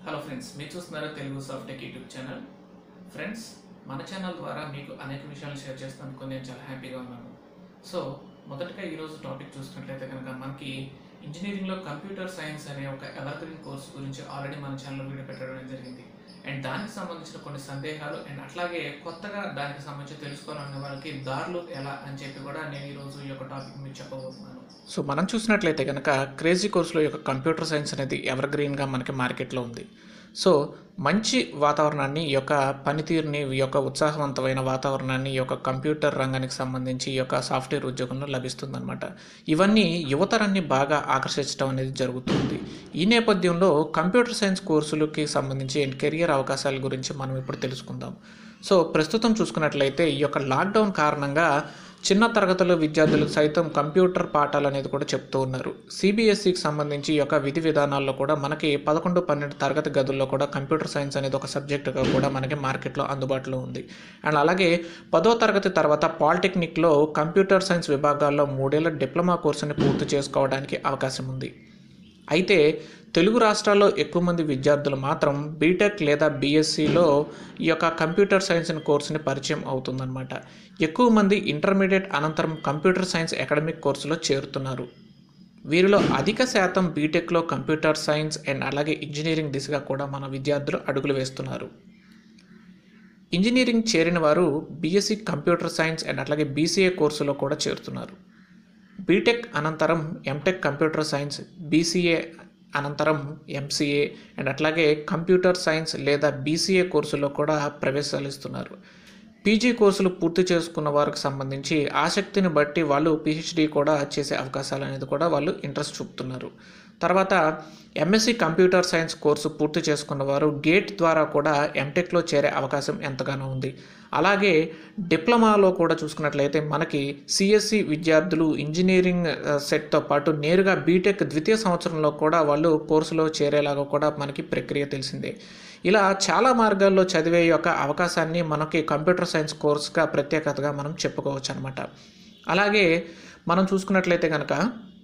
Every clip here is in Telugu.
హలో ఫ్రెండ్స్ మీరు చూస్తున్నారు Telugu soft tech YouTube channel friends మన ఛానల్ ద్వారా మీకు అనేక విషయాలు షేర్ చేస్తాను నేను చాలా హ్యాపీగా ఉన్నాను సో మొదటగా ఈరోజు టాపిక్ చూసినట్లయితే కనుక మనకి ఇంజనీరింగ్లో కంప్యూటర్ సైన్స్ అనే ఒక ఎవర్గ్రీన్ కోర్స్ గురించి ఆల్రెడీ మన ఛానల్లో వీడియో పెట్టడం జరిగింది అండ్ దానికి సంబంధించిన కొన్ని సందేహాలు అండ్ అట్లాగే కొత్తగా దానికి సంబంధించి తెలుసుకోవాలనే వాళ్ళకి దారులు ఎలా అని చెప్పి కూడా నేను ఈరోజు ఈ యొక్క టాపిక్ మీకు చెప్పబోతున్నాను సో మనం చూసినట్లయితే కనుక క్రేజీ కోర్సులో యొక్క కంప్యూటర్ సైన్స్ అనేది ఎవర్ గ్రీన్గా మనకి మార్కెట్లో ఉంది సో మంచి వాతావరణాన్ని ఈ యొక్క పనితీరుని ఈ యొక్క ఉత్సాహవంతమైన వాతావరణాన్ని ఈ యొక్క కంప్యూటర్ రంగానికి సంబంధించి ఈ యొక్క సాఫ్ట్వేర్ ఉద్యోగంలో లభిస్తుందన్నమాట ఇవన్నీ యువతరాన్ని బాగా ఆకర్షించడం అనేది జరుగుతుంది ఈ నేపథ్యంలో కంప్యూటర్ సైన్స్ కోర్సులకి సంబంధించి కెరియర్ అవకాశాల గురించి మనం ఇప్పుడు తెలుసుకుందాం సో ప్రస్తుతం చూసుకున్నట్లయితే ఈ యొక్క లాక్డౌన్ కారణంగా చిన్న తరగతుల విద్యార్థులకు సైతం కంప్యూటర్ పాఠాలు అనేది కూడా చెప్తూ ఉన్నారు సిబిఎస్ఈకి సంబంధించి ఈ యొక్క విధి విధానాల్లో కూడా మనకి పదకొండు పన్నెండు తరగతి గదుల్లో కూడా కంప్యూటర్ సైన్స్ అనేది ఒక సబ్జెక్టుగా కూడా మనకి మార్కెట్లో అందుబాటులో ఉంది అండ్ అలాగే పదో తరగతి తర్వాత పాలిటెక్నిక్లో కంప్యూటర్ సైన్స్ విభాగాల్లో మూడేళ్ల డిప్లొమా కోర్సుని పూర్తి చేసుకోవడానికి అవకాశం ఉంది అయితే తెలుగు రాష్ట్రాల్లో ఎక్కువ మంది విద్యార్థులు మాత్రం బీటెక్ లేదా బీఎస్సీలో ఈ యొక్క కంప్యూటర్ సైన్స్ కోర్సుని పరిచయం అవుతుందన్నమాట ఎక్కువ మంది ఇంటర్మీడియట్ అనంతరం కంప్యూటర్ సైన్స్ అకాడమిక్ కోర్సులో చేరుతున్నారు వీరిలో అధిక శాతం బీటెక్లో కంప్యూటర్ సైన్స్ అండ్ అలాగే ఇంజనీరింగ్ దిశగా కూడా మన విద్యార్థులు అడుగులు వేస్తున్నారు ఇంజనీరింగ్ చేరిన వారు బీఎస్సీ కంప్యూటర్ సైన్స్ అండ్ అట్లాగే బీసీఏ కోర్సులో కూడా చేరుతున్నారు బీటెక్ అనంతరం ఎంటెక్ కంప్యూటర్ సైన్స్ బీసీఏ అనంతరం ఎంసీఏ అండ్ అట్లాగే కంప్యూటర్ సైన్స్ లేదా బీసీఏ కోర్సులో కూడా ప్రవేశాలు ఇస్తున్నారు పీజీ కోర్సులు పూర్తి చేసుకున్న వారికి సంబంధించి ఆసక్తిని బట్టి వాళ్ళు పిహెచ్డి కూడా చేసే అవకాశాలు అనేది కూడా వాళ్ళు ఇంట్రెస్ట్ చూపుతున్నారు తర్వాత ఎంఎస్సి కంప్యూటర్ సైన్స్ కోర్సు పూర్తి చేసుకున్న వారు గేట్ ద్వారా కూడా ఎంటెక్లో చేరే అవకాశం ఎంతగానో ఉంది అలాగే డిప్లొమాలో కూడా చూసుకున్నట్లయితే మనకి సిఎస్సి విద్యార్థులు ఇంజనీరింగ్ సెట్తో పాటు నేరుగా బీటెక్ ద్వితీయ సంవత్సరంలో కూడా వాళ్ళు కోర్సులో చేరేలాగా కూడా మనకి ప్రక్రియ తెలిసిందే ఇలా చాలా మార్గాల్లో చదివే యొక్క అవకాశాన్ని మనకి కంప్యూటర్ సైన్స్ కోర్సుగా ప్రత్యేకతగా మనం చెప్పుకోవచ్చు అనమాట అలాగే మనం చూసుకున్నట్లయితే కనుక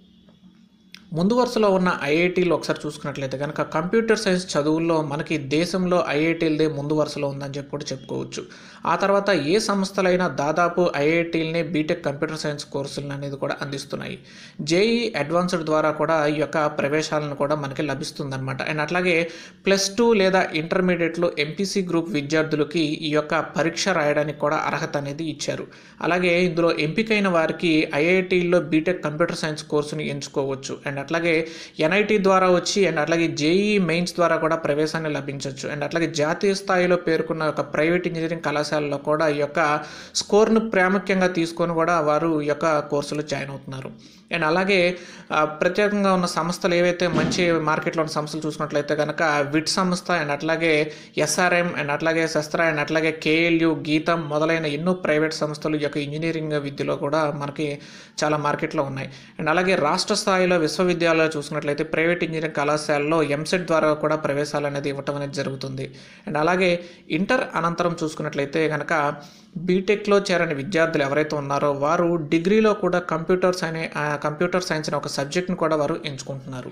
ముందు వరుసలో ఉన్న ఐఐటీలు ఒకసారి చూసుకున్నట్లయితే కనుక కంప్యూటర్ సైన్స్ చదువుల్లో మనకి దేశంలో ఐఐటీలదే ముందు వరుసలో ఉందని చెప్పి కూడా చెప్పుకోవచ్చు ఆ తర్వాత ఏ సంస్థలైనా దాదాపు ఐఐటీలనే బీటెక్ కంప్యూటర్ సైన్స్ కోర్సులను అనేది కూడా అందిస్తున్నాయి జేఈ అడ్వాన్స్డ్ ద్వారా కూడా ఈ యొక్క ప్రవేశాలను కూడా మనకి లభిస్తుందన్నమాట అండ్ అట్లాగే ప్లస్ టూ లేదా ఇంటర్మీడియట్లో ఎంపీసీ గ్రూప్ విద్యార్థులకి ఈ యొక్క పరీక్ష రాయడానికి కూడా అర్హత అనేది ఇచ్చారు అలాగే ఇందులో ఎంపికైన వారికి ఐఐటీల్లో బీటెక్ కంప్యూటర్ సైన్స్ కోర్సుని ఎంచుకోవచ్చు అండ్ అట్లాగే ఎన్ఐటి ద్వారా వచ్చి అండ్ అట్లాగే జేఈ మెయిన్స్ ద్వారా కూడా ప్రవేశాన్ని లభించవచ్చు అండ్ అట్లాగే జాతీయ స్థాయిలో పేర్కొన్న ఒక ప్రైవేట్ ఇంజనీరింగ్ కళాశాలలో కూడా ఈ యొక్క స్కోర్ను ప్రాముఖ్యంగా తీసుకొని కూడా వారు ఈ యొక్క కోర్సులో జాయిన్ అవుతున్నారు అండ్ అలాగే ప్రత్యేకంగా ఉన్న సంస్థలు ఏవైతే మంచి మార్కెట్లో ఉన్న సంస్థలు చూసుకున్నట్లయితే కనుక విట్ సంస్థ అండ్ అట్లాగే ఎస్ఆర్ఎం అండ్ అట్లాగే శస్త్ర అండ్ అట్లాగే కేఎల్యు గీతం మొదలైన ఎన్నో ప్రైవేట్ సంస్థలు ఈ యొక్క ఇంజనీరింగ్ విద్యలో కూడా మనకి చాలా మార్కెట్లో ఉన్నాయి అండ్ అలాగే రాష్ట్ర స్థాయిలో విశ్వవిద్యాలయాలు చూసుకున్నట్లయితే ప్రైవేట్ ఇంజనీరింగ్ కళాశాలలో ఎంసెట్ ద్వారా కూడా ప్రవేశాలు అనేది ఇవ్వటం అనేది జరుగుతుంది అండ్ అలాగే ఇంటర్ అనంతరం చూసుకున్నట్లయితే కనుక బీటెక్లో చేరని విద్యార్థులు ఎవరైతే ఉన్నారో వారు డిగ్రీలో కూడా కంప్యూటర్స్ అనే కంప్యూటర్ సైన్స్ అనే ఒక సబ్జెక్ట్ని కూడా వారు ఎంచుకుంటున్నారు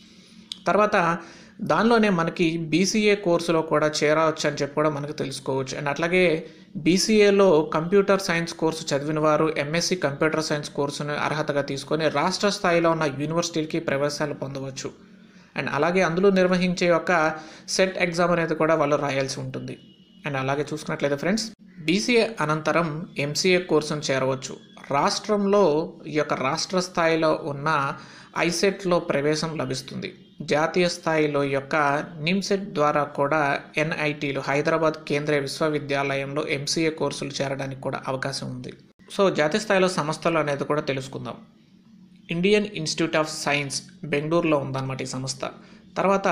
తర్వాత దానిలోనే మనకి బీసీఏ కోర్సులో కూడా చేరవచ్చు అని చెప్పి కూడా మనకు తెలుసుకోవచ్చు అండ్ అట్లాగే బీసీఏలో కంప్యూటర్ సైన్స్ కోర్సు చదివిన వారు ఎంఎస్సి కంప్యూటర్ సైన్స్ కోర్సును అర్హతగా తీసుకొని రాష్ట్ర స్థాయిలో ఉన్న యూనివర్సిటీలకి ప్రవేశాలు పొందవచ్చు అండ్ అలాగే అందులో నిర్వహించే ఒక సెట్ ఎగ్జామ్ అనేది కూడా వాళ్ళు రాయాల్సి ఉంటుంది అండ్ అలాగే చూసుకున్నట్లయితే ఫ్రెండ్స్ బీసీఏ అనంతరం ఎంసీఏ కోర్సును చేరవచ్చు రాష్ట్రంలో ఈ యొక్క రాష్ట్ర స్థాయిలో ఉన్న ఐసెట్లో ప్రవేశం లభిస్తుంది జాతీయ స్థాయిలో యొక్క నిమ్సెట్ ద్వారా కూడా ఎన్ఐటీలు హైదరాబాద్ కేంద్రీయ విశ్వవిద్యాలయంలో ఎంసీఏ కోర్సులు చేరడానికి కూడా అవకాశం ఉంది సో జాతీయ స్థాయిలో సంస్థలు అనేది కూడా తెలుసుకుందాం ఇండియన్ ఇన్స్టిట్యూట్ ఆఫ్ సైన్స్ బెంగళూరులో ఉందన్నమాట ఈ సంస్థ తర్వాత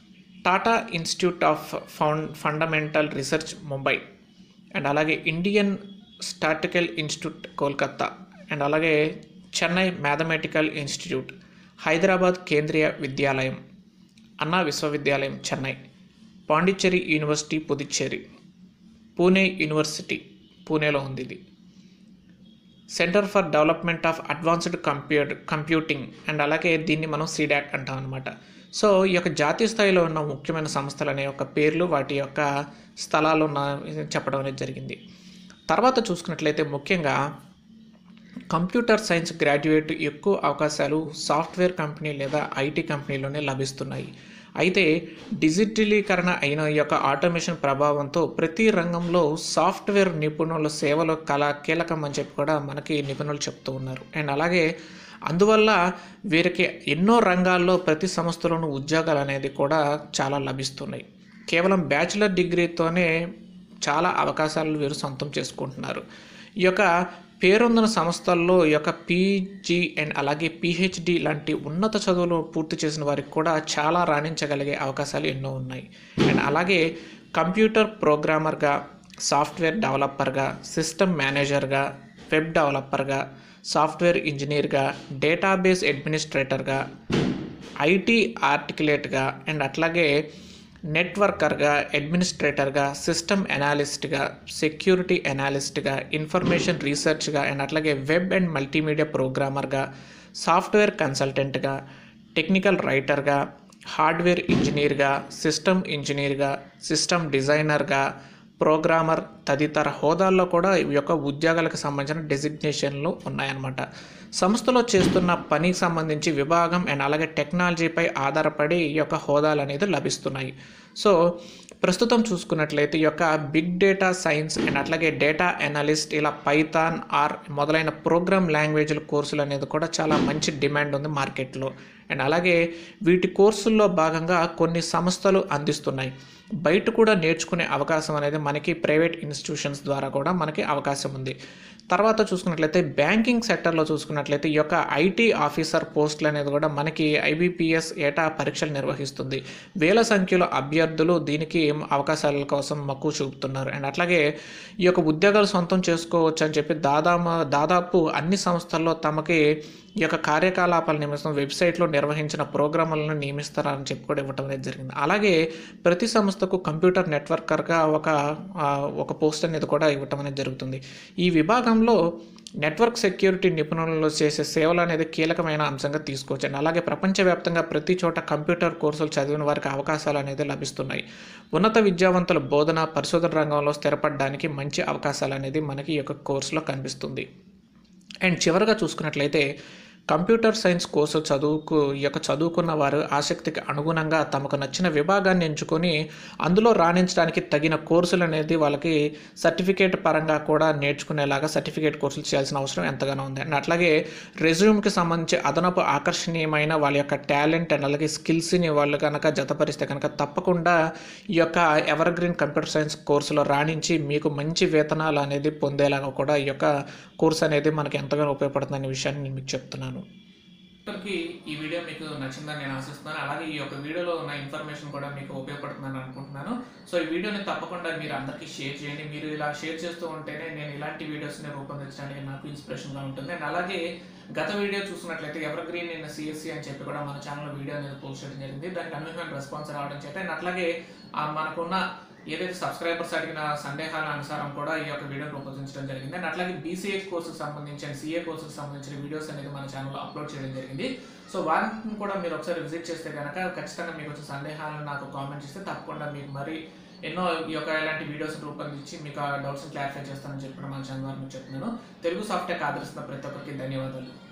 Tata institute of found fundamental research Mumbai and అలాగే Indian statical institute Kolkata and అలాగే చెన్నై మ్యాథమెటికల్ ఇన్స్టిట్యూట్ హైదరాబాద్ కేంద్రీయ విద్యాలయం అన్నా విశ్వవిద్యాలయం చెన్నై పాండిచ్చేరి యూనివర్సిటీ పుదుచ్చేరి పూణే యూనివర్సిటీ పూణేలో ఉంది ఇది centre for development of advanced compute computing and అలాగే దీన్ని మనం సీడాక్ అంటాం అనమాట సో ఈ యొక్క జాతీయ స్థాయిలో ఉన్న ముఖ్యమైన సంస్థలు అనే యొక్క పేర్లు వాటి యొక్క స్థలాలు ఉన్న చెప్పడం అనేది జరిగింది తర్వాత చూసుకున్నట్లయితే ముఖ్యంగా కంప్యూటర్ సైన్స్ గ్రాడ్యుయేట్ ఎక్కువ అవకాశాలు సాఫ్ట్వేర్ కంపెనీ లేదా ఐటీ కంపెనీలోనే లభిస్తున్నాయి అయితే డిజిటలీకరణ అయిన ఈ యొక్క ఆటోమేషన్ ప్రభావంతో ప్రతి రంగంలో సాఫ్ట్వేర్ నిపుణుల సేవలు కల కీలకం అని చెప్పి కూడా మనకి నిపుణులు చెప్తూ ఉన్నారు అండ్ అలాగే అందువల్ల వీరికి ఎన్నో రంగాల్లో ప్రతి సంస్థలోనూ ఉద్యోగాలు అనేది కూడా చాలా లభిస్తున్నాయి కేవలం బ్యాచిలర్ డిగ్రీతోనే చాలా అవకాశాలు వీరు సొంతం చేసుకుంటున్నారు ఈ యొక్క పేరొందిన సంస్థల్లో ఈ యొక్క పీజీ అండ్ అలాగే పిహెచ్డి లాంటి ఉన్నత చదువులు పూర్తి చేసిన వారికి కూడా చాలా రాణించగలిగే అవకాశాలు ఎన్నో ఉన్నాయి అండ్ అలాగే కంప్యూటర్ ప్రోగ్రామర్గా సాఫ్ట్వేర్ డెవలపర్గా సిస్టమ్ మేనేజర్గా వెబ్ డెవలపర్గా సాఫ్ట్వేర్ ఇంజనీర్గా డేటాబేస్ అడ్మినిస్ట్రేటర్గా ఐటీ ఆర్టికులేట్గా అండ్ అట్లాగే నెట్వర్కర్గా అడ్మినిస్ట్రేటర్గా సిస్టమ్ అనాలిస్ట్గా సెక్యూరిటీ అనాలిస్ట్గా ఇన్ఫర్మేషన్ రీసెర్చ్గా అండ్ అట్లాగే వెబ్ అండ్ మల్టీమీడియా ప్రోగ్రామర్గా సాఫ్ట్వేర్ కన్సల్టెంట్గా టెక్నికల్ రైటర్గా హార్డ్వేర్ ఇంజనీర్గా సిస్టమ్ ఇంజనీర్గా సిస్టమ్ డిజైనర్గా ప్రోగ్రామర్ తదితర హోదాల్లో కూడా ఈ యొక్క ఉద్యోగాలకు సంబంధించిన డెసిగ్నేషన్లు ఉన్నాయన్నమాట సంస్థలో చేస్తున్న పనికి సంబంధించి విభాగం అండ్ అలాగే టెక్నాలజీపై ఆధారపడి ఈ యొక్క హోదాలు అనేది లభిస్తున్నాయి సో ప్రస్తుతం చూసుకున్నట్లయితే ఈ యొక్క బిగ్ డేటా సైన్స్ అండ్ అట్లాగే డేటా అనలిస్ట్ ఇలా పైథాన్ ఆర్ మొదలైన ప్రోగ్రామ్ లాంగ్వేజ్ల కోర్సులు అనేది కూడా చాలా మంచి డిమాండ్ ఉంది మార్కెట్లో అండ్ అలాగే వీటి కోర్సుల్లో భాగంగా కొన్ని సంస్థలు అందిస్తున్నాయి బయట కూడా నేర్చుకునే అవకాశం అనేది మనకి ప్రైవేట్ ఇన్స్టిట్యూషన్స్ ద్వారా కూడా మనకి అవకాశం ఉంది తర్వాత చూసుకున్నట్లయితే బ్యాంకింగ్ సెక్టర్లో చూసుకున్నట్లయితే ఈ యొక్క ఐటీ ఆఫీసర్ పోస్టులు అనేది కూడా మనకి ఐబీపీఎస్ ఏటా పరీక్షలు నిర్వహిస్తుంది వేల సంఖ్యలో అభ్యర్థులు దీనికి అవకాశాల కోసం మక్కువ చూపుతున్నారు అండ్ అట్లాగే ఈ యొక్క ఉద్యోగాలు సొంతం చేసుకోవచ్చు అని చెప్పి దాదాపు దాదాపు అన్ని సంస్థల్లో తమకి ఈ యొక్క కార్యకలాపాల నిమిత్తం వెబ్సైట్లో నిర్వహించిన ప్రోగ్రాములను నియమిస్తారని చెప్పి కూడా ఇవ్వటం అనేది జరిగింది అలాగే ప్రతి సంస్థకు కంప్యూటర్ నెట్వర్కర్గా ఒక ఆ, ఒక పోస్ట్ అనేది కూడా ఇవ్వటం అనేది జరుగుతుంది ఈ విభాగంలో నెట్వర్క్ సెక్యూరిటీ నిపుణులు చేసే సేవలు అనేది కీలకమైన అంశంగా తీసుకోవచ్చండి అలాగే ప్రపంచవ్యాప్తంగా ప్రతి చోట కంప్యూటర్ కోర్సులు చదివిన వారికి అవకాశాలు అనేది లభిస్తున్నాయి ఉన్నత విద్యావంతుల బోధన పరిశోధన రంగంలో స్థిరపడడానికి మంచి అవకాశాలు అనేది మనకి ఈ యొక్క కోర్సులో కనిపిస్తుంది అండ్ చివరగా చూసుకున్నట్లయితే కంప్యూటర్ సైన్స్ కోర్సు చదువుకు ఈ యొక్క చదువుకున్న వారు ఆసక్తికి అనుగుణంగా తమకు నచ్చిన విభాగాన్ని ఎంచుకొని అందులో రాణించడానికి తగిన కోర్సులు అనేది వాళ్ళకి సర్టిఫికేట్ పరంగా కూడా నేర్చుకునేలాగా సర్టిఫికేట్ కోర్సులు చేయాల్సిన అవసరం ఎంతగానో ఉంది అండ్ అట్లాగే రెజ్యూమ్కి సంబంధించి అదనపు ఆకర్షణీయమైన వాళ్ళ యొక్క టాలెంట్ అండ్ అలాగే స్కిల్స్ని వాళ్ళు కనుక జతపరిస్తే కనుక తప్పకుండా ఈ యొక్క ఎవర్ గ్రీన్ కంప్యూటర్ సైన్స్ కోర్సులో రాణించి మీకు మంచి వేతనాలు అనేది పొందేలాగా కూడా ఈ యొక్క కోర్స్ అనేది మనకి ఎంతగానో ఉపయోగపడుతుంది అనే విషయాన్ని నేను మీకు చెప్తున్నాను ఇప్పటికి ఈ వీడియో మీకు నచ్చిందని నేను ఆశిస్తున్నాను అలాగే ఈ యొక్క వీడియోలో ఉన్న ఇన్ఫర్మేషన్ కూడా మీకు ఉపయోగపడుతుందని అనుకుంటున్నాను సో ఈ వీడియోని తప్పకుండా మీరు అందరికీ షేర్ చేయండి మీరు ఇలా షేర్ చేస్తూ ఉంటేనే నేను ఇలాంటి వీడియోస్ని రూపొందించడానికి నాకు ఇన్స్పిరేషన్గా ఉంటుంది అండ్ అలాగే గత వీడియో చూసినట్లయితే ఎవర్ గ్రీన్ ఇన్ సిఎస్సి అని చెప్పి కూడా మన ఛానల్లో వీడియో అనేది పోస్ట్ చేయడం జరిగింది దానికి అన్నిటిమైన రెస్పాన్స్ రావడం చేత అండ్ అట్లాగే ఆ మనకున్న ఏదైతే సబ్స్క్రైబర్స్ అడిగిన సందేహాల అనుసారం కూడా ఈ యొక్క వీడియో రూపొందించడం జరిగింది అండ్ అట్లాగే బీసీఏ కోర్సుకు సంబంధించి సిఏ కోర్సుకు సంబంధించిన వీడియోస్ అనేది మన ఛానల్లో అప్లోడ్ చేయడం జరిగింది సో వాటిని కూడా మీరు ఒకసారి విజిట్ చేస్తే కనుక ఖచ్చితంగా మీకు వచ్చిన సందేహాలను నాకు కామెంట్ చేస్తే తప్పకుండా మీకు మరి ఎన్నో ఈ యొక్క ఇలాంటి వీడియోస్ రూపొందించి మీకు ఆ డౌట్స్ క్లారిఫై చేస్తానని చెప్పి మన ఛానల్ ద్వారా మీకు చెప్తున్నాను తెలుగు సాఫ్ట్వేర్ ఆదరిస్తున్న ప్రతి ఒక్కరికి ధన్యవాదాలు